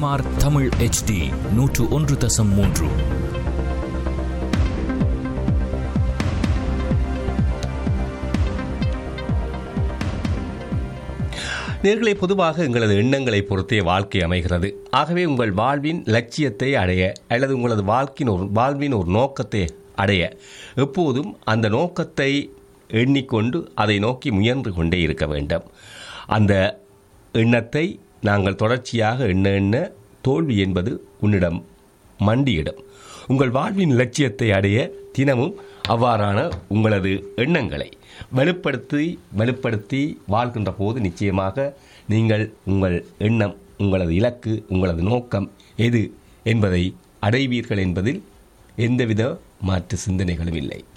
CMR Tamil HD நூற்று ஒன்று தசம் மூன்று நேர்களை பொதுவாக எங்களது எண்ணங்களை பொறுத்தே வாழ்க்கை அமைகிறது ஆகவே உங்கள் வாழ்வின் லட்சியத்தை அடைய அல்லது உங்களது வாழ்க்கின் ஒரு வாழ்வின் ஒரு நோக்கத்தை அடைய எப்போதும் அந்த நோக்கத்தை எண்ணிக்கொண்டு அதை நோக்கி முயன்று கொண்டே இருக்க வேண்டும் அந்த எண்ணத்தை நாங்கள் தொடர்ச்சியாக எண்ண எண்ண தோல்வி என்பது உன்னிடம் மண்டியிடும் உங்கள் வாழ்வின் லட்சியத்தை அடைய தினமும் அவ்வாறான உங்களது எண்ணங்களை வலுப்படுத்தி வலுப்படுத்தி வாழ்கின்ற போது நிச்சயமாக நீங்கள் உங்கள் எண்ணம் உங்களது இலக்கு உங்களது நோக்கம் எது என்பதை அடைவீர்கள் என்பதில் எந்தவித மாற்று சிந்தனைகளும் இல்லை